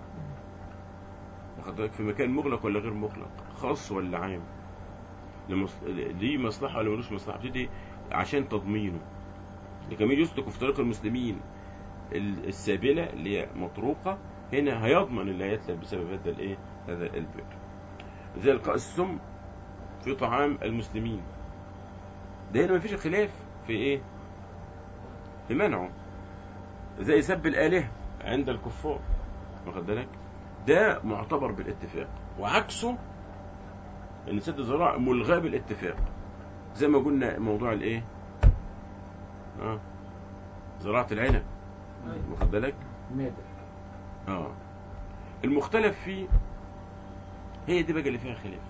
واخد بالك في مكان مغلق ولا غير مغلق خاص ولا عام لمص... ليه مصلحه ولا ملوش مصلحه ابتدي عشان تضمينه لكن يجي يسلكوا في طريق المسلمين ال- السابله اللي هي مطروقه هنا هيضمن اللي هيتلف بسبب هذا الايه هذا البئر زي القاء السم في طعام المسلمين ده هنا مفيش خلاف في ايه في منعه زي سب الآلهة عند الكفار واخد بالك ده معتبر بالاتفاق وعكسه ان سد الذراع ملغاه بالاتفاق زي ما قلنا موضوع الايه اه زراعة العنب واخد بالك مادة اه المختلف فيه هي دي بقى اللي فيها خلاف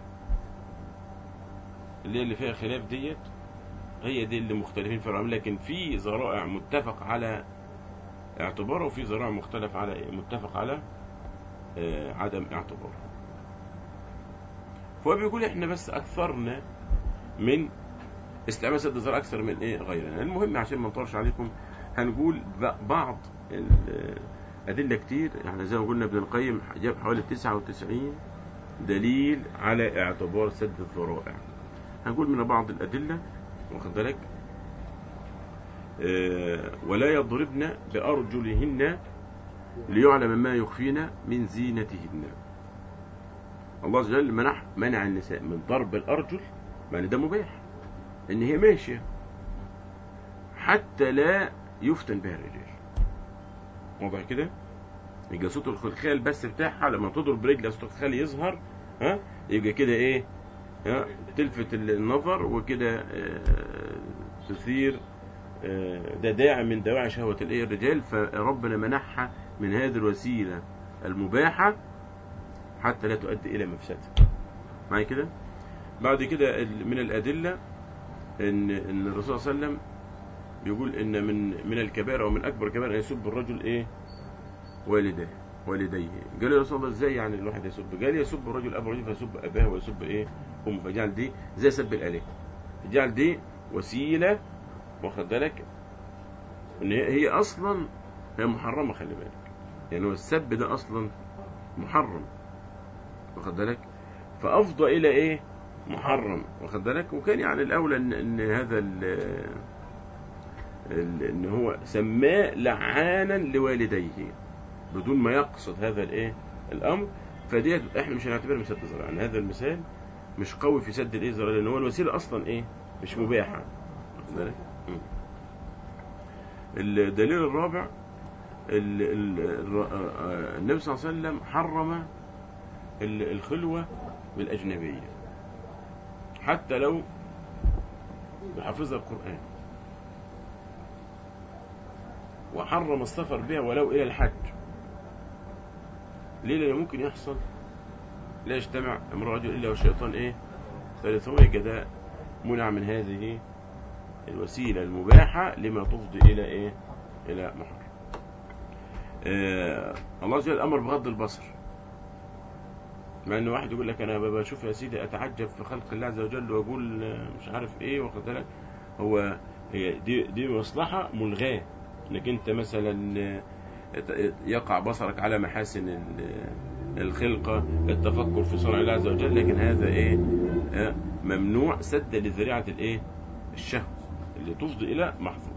اللي هي اللي فيها خلاف ديت هي دي اللي مختلفين في الرأي لكن في ذرائع متفق على اعتباره وفي ذرائع مختلف على متفق على آه، عدم اعتباره فهو بيقول احنا بس اكثرنا من استعمال سد الذرائع اكثر من ايه غيرنا المهم عشان ما نطولش عليكم هنقول ب- بعض الادله كتير يعني زي ما قلنا ابن القيم جاب حوالي 99 دليل على اعتبار سد الذرائع هنقول من بعض الادله واخد بالك آه، ولا يضربن بارجلهن ليعلم ما يخفين من زينتهن الله عز وجل منع منع النساء من ضرب الارجل يعني ده مباح ان هي ماشيه حتى لا يفتن بها الرجال واضح كده يبقى صوت الخلخال بس بتاعها لما تضرب برجل صوت الخلخال يظهر ها يبقى كده ايه ها تلفت النظر وكده آه، تثير آه، ده داعي من دواعي شهوة الايه الرجال فربنا منعها من هذه الوسيلة المباحة حتى لا تؤدي إلى مفسدة معايا كده بعد كده ال- من الأدلة إن إن الرسول صلى الله عليه وسلم بيقول ان من من الكبائر او من اكبر الكبائر ان يسب الرجل ايه والديه والديه قال يا رسول الله ازاي يعني الواحد يسب قال يسب الرجل ابو رجل فيسب اباه ويسب ايه امه فجعل دي زي سب الاله جعل دي وسيله واخد بالك ان هي هي اصلا هي محرمه خلي بالك يعني هو السب ده اصلا محرم واخد بالك فافضى الى ايه محرم واخد بالك وكان يعني الاولى ان, إن هذا ال ال- ان هو سماه لعانا لوالديه بدون ما يقصد هذا الايه الامر فديت احنا مش هنعتبرها من سد الذرائع يعني هذا المثال مش قوي في سد الايه الذرائع لان هو الوسيله اصلا ايه مش مباحه واخد بالك مم. الدليل الرابع ال- ال- الر- آه، النبي صلى الله عليه وسلم حرم ال- الخلوة بالأجنبية حتى لو بحافظها القرآن وحرم السفر بها ولو إلى الحج ليه لأنه ممكن يحصل لا يجتمع امرأة رجل إلا والشيطان إيه ثالثهما يبقى ده منع من هذه الوسيلة المباحة لما تفضي إلى إيه إلى محرم آه الله عز وجل أمر بغض البصر مع ان واحد يقول لك انا بشوف يا سيدي اتعجب في خلق الله عز وجل واقول آه، مش عارف ايه واخد بالك هو هي دي دي مصلحه ملغاه انك انت مثلا آه، يقع بصرك على محاسن ال- الخلقه التفكر في صنع الله عز وجل لكن هذا ايه آه، ممنوع سد لذريعه الايه الشهوه اللي تفضي الى محظور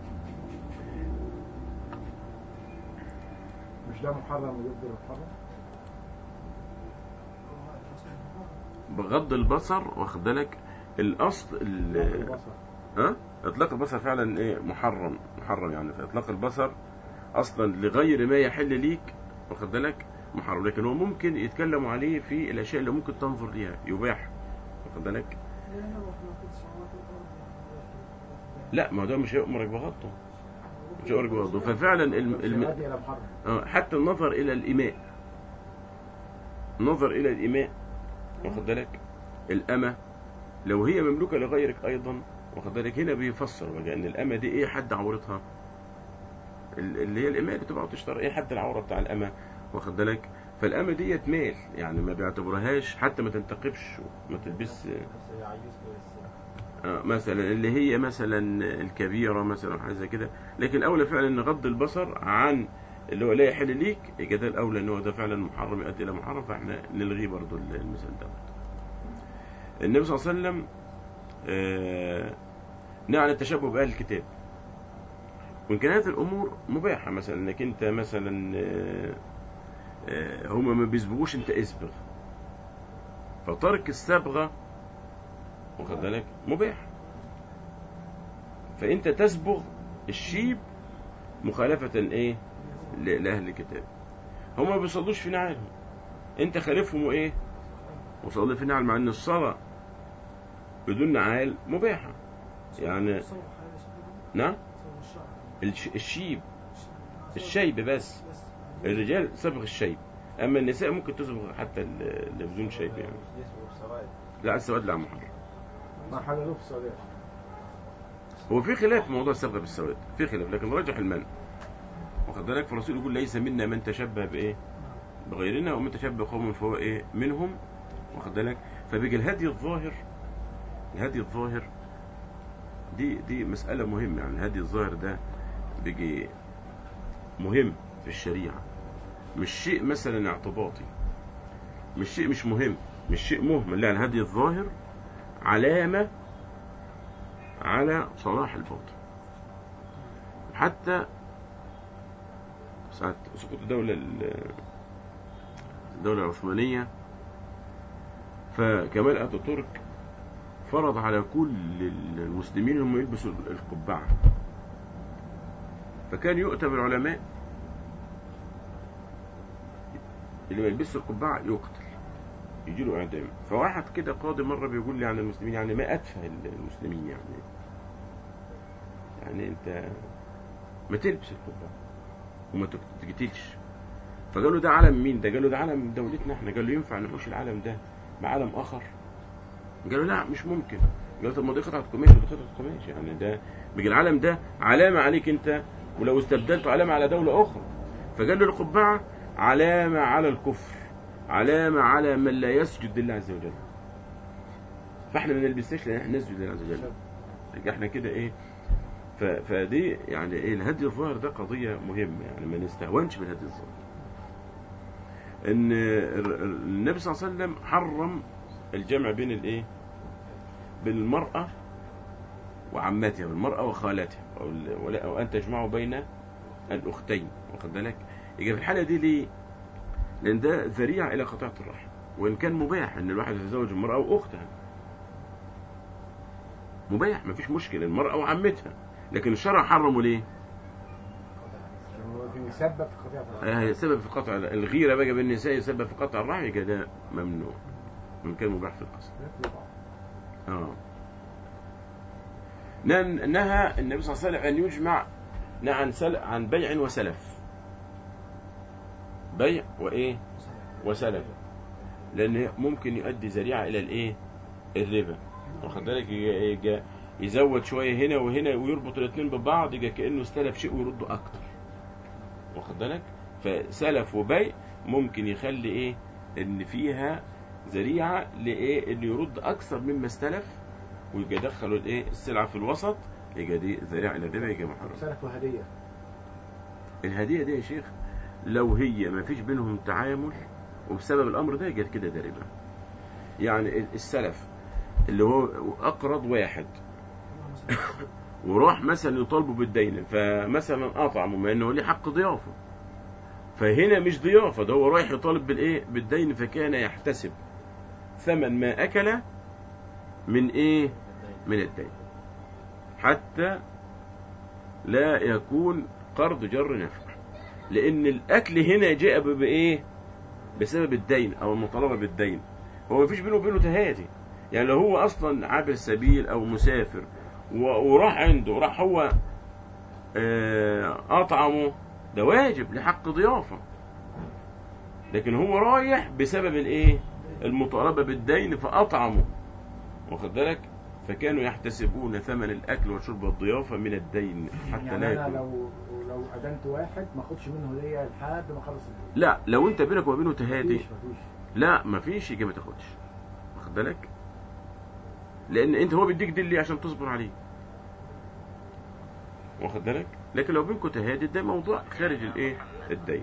مش ده محرم وضد المحرم بغض البصر واخد بالك الاصل ال- البصر ها اطلاق البصر فعلا ايه محرم محرم يعني في اطلاق البصر اصلا لغير ما يحل ليك واخد بالك محرم لكن هو ممكن يتكلموا عليه في الاشياء اللي ممكن تنظر ليها يباح واخد بالك لا ما هو ده مش هيأمرك بغضه مش هيأمرك بغضه ففعلا الم... الم... يؤدي الى محرم آه، حتى النظر الى الاماء النظر الى الاماء واخد بالك الامه لو هي مملوكه لغيرك ايضا واخد بالك هنا بيفسر بقى ان الامه دي ايه حد عورتها ال- اللي هي الاماء اللي تبقى تشتري ايه حد العوره بتاع الامه واخد بالك فالامه ديت مال يعني ما بيعتبرهاش حتى ما تنتقبش ما تلبس بس عايز كويس آه، مثلا اللي هي مثلا الكبيرة مثلا حاجة زي كده لكن الأولى فعلا أن غض البصر عن اللي هو لا يحل ليك يبقى ده الأولى أن هو ده فعلا محرم يؤدي إلى محرم فإحنا نلغي برضو المثال ده النبي صلى الله عليه وسلم آه، نهى عن التشبه بأهل الكتاب وإن كان هذه الأمور مباحة مثلا إنك أنت مثلا آه، آه، هما ما بيسبغوش أنت اسبغ فترك الصبغة واخد بالك مباح فانت تسبغ الشيب مخالفة ايه ل- لأهل الكتاب هما ما بيصلوش في نعالهم انت خالفهم وايه وصلي في نعال مع ان الصلاة بدون نعال مباحة يعني نعم الش- الشيب الشيب بس الرجال صبغ الشيب اما النساء ممكن تصبغ حتى ال- اللي بدون شيب يعني لا السواد لا محرم ما حللوه في السعوديه هو في خلاف في موضوع الصبغه بالسواد في خلاف لكن راجح المنع واخد بالك فالرسول يقول ليس منا من تشبه بايه بغيرنا ومن تشبه قوم فهو ايه منهم واخد بالك فبيجي الهدي الظاهر الهدي الظاهر دي دي مسألة مهمة يعني الهدي الظاهر ده بيجي مهم في الشريعة مش شيء مثلا اعتباطي مش شيء مش مهم مش شيء مهمل لا الهدي الظاهر علامة على صلاح الباطن حتى ساعة سقوط الدولة ال- الدولة العثمانية فكمال أتاتورك فرض على كل المسلمين انهم يلبسوا القبعة فكان يؤتى بالعلماء اللي ما يلبسش القبعة يقتل يجي له اعدام فواحد كده قاضي مره بيقول لي عن المسلمين يعني ما اتفه المسلمين يعني يعني انت ما تلبس القبعه وما تقتلش فقال له ده علم مين ده قال له ده علم دولتنا احنا قال له ينفع نحوش العلم ده بعلم اخر قال له لا مش ممكن قال طب ما دي قطعه قماش ودي قطعه قماش يعني ده بيجي العلم ده علامه عليك انت ولو استبدلته علامه على دوله اخرى فقال له القبعه علامه على الكفر علامه على من لا يسجد لله عز وجل فاحنا ما نلبسهاش لان احنا نسجد لله عز وجل يبقى احنا كده ايه ف... فدي يعني ايه الهدي الظاهر ده قضيه مهمه يعني ما نستهونش بالهدي الظاهر ان ال- ال- النبي صلى الله عليه وسلم حرم الجمع بين الايه بين المراه وعماتها والمراه وخالاتها او, ال- ولا- أو ان تجمعوا بين الاختين واخد بالك يبقى في الحاله دي ليه لان ده ذريعه الى قطيعه الرحم وان كان مباح ان الواحد يتزوج المراه واختها مباح مفيش مشكله المراه وعمتها لكن الشرع حرمه ليه عشان هو بيسبب في قطيعة الرحم. آه، سبب في قطع الغيره بقى بالنساء يسبب في قطع الرحم يبقى ده ممنوع من كان مباح في الاصل اه نن- نهى النبي صلى الله عليه وسلم ان يجمع نهى عن سل... عن بيع وسلف بيع وايه وسلف لان ممكن يؤدي ذريعه الى الايه الربا واخد بالك يجي- يجي- يزود شويه هنا وهنا ويربط الاثنين ببعض يبقى كانه استلف شيء ويرده اكتر واخد بالك فسلف وبيع ممكن يخلي ايه ان فيها ذريعه لايه انه يرد اكثر مما استلف ويبقى يدخلوا الايه السلعه في الوسط يبقى دي ذريعه الى الربا يبقى محرم سلف وهدية الهديه دي يا شيخ لو هي ما فيش بينهم تعامل وبسبب الامر ده يبقى كده ده ربا يعني السلف اللي هو اقرض واحد وراح مثلا يطالبه بالدين فمثلا اطعمه ما انه ليه حق ضيافه فهنا مش ضيافه ده هو رايح يطالب بالايه بالدين فكان يحتسب ثمن ما اكل من ايه من الدين حتى لا يكون قرض جر نفع لان الاكل هنا جاء ب- بايه بسبب الدين او المطالبه بالدين هو مفيش بينه وبينه تهادي يعني لو هو اصلا عابر سبيل او مسافر و- وراح عنده راح هو آه، اطعمه ده واجب لحق ضيافه لكن هو رايح بسبب الايه المطالبه بالدين فاطعمه واخد بالك فكانوا يحتسبون ثمن الاكل والشرب والضيافه من الدين حتى يعني لا انا يكون لو لو ادنت واحد ما اخدش منه هدية لحد ما اخلص الدين لا لو انت بينك وبينه تهادي مفيش مفيش لا مفيش يجي ما تاخدش واخد بالك لان انت هو بيديك دي ليه عشان تصبر عليه واخد بالك لكن لو بينكم تهادي ده موضوع خارج الايه الدين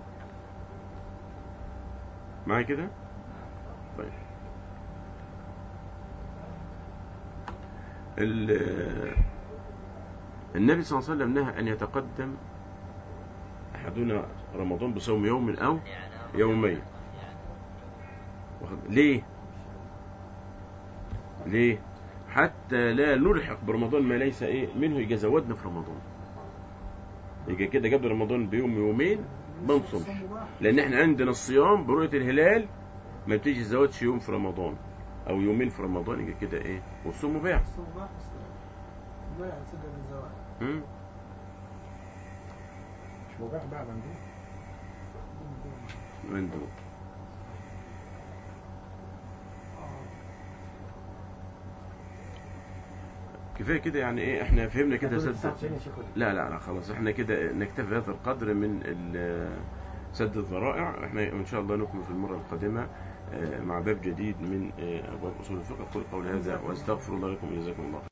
معايا كده طيب ال- النبي صلى الله عليه وسلم نهى ان يتقدم احدنا رمضان بصوم يوم او يومين واخد- ليه ليه حتى لا نلحق برمضان ما ليس ايه منه يجي زودنا في رمضان يجي كده قبل رمضان بيوم يومين ما نصومش لان احنا عندنا الصيام برؤيه الهلال ما بتيجي زودش يوم في رمضان او يومين في رمضان يجي كده ايه والصوم مباح الصباح لا يتصدق الزواج مم. مش مباح بقى مندوب مندوب كفايه كده يعني ايه احنا فهمنا كده هتقول سد 99 يا شيخ ولا لا لا لا خلاص احنا كده نكتفي بهذا القدر من ال- سد الذرائع احنا ان شاء الله نكمل في المره القادمه آه، مع باب جديد من آه، ابواب اصول الفقه قل قول هذا واستغفر الله لكم وجزاكم الله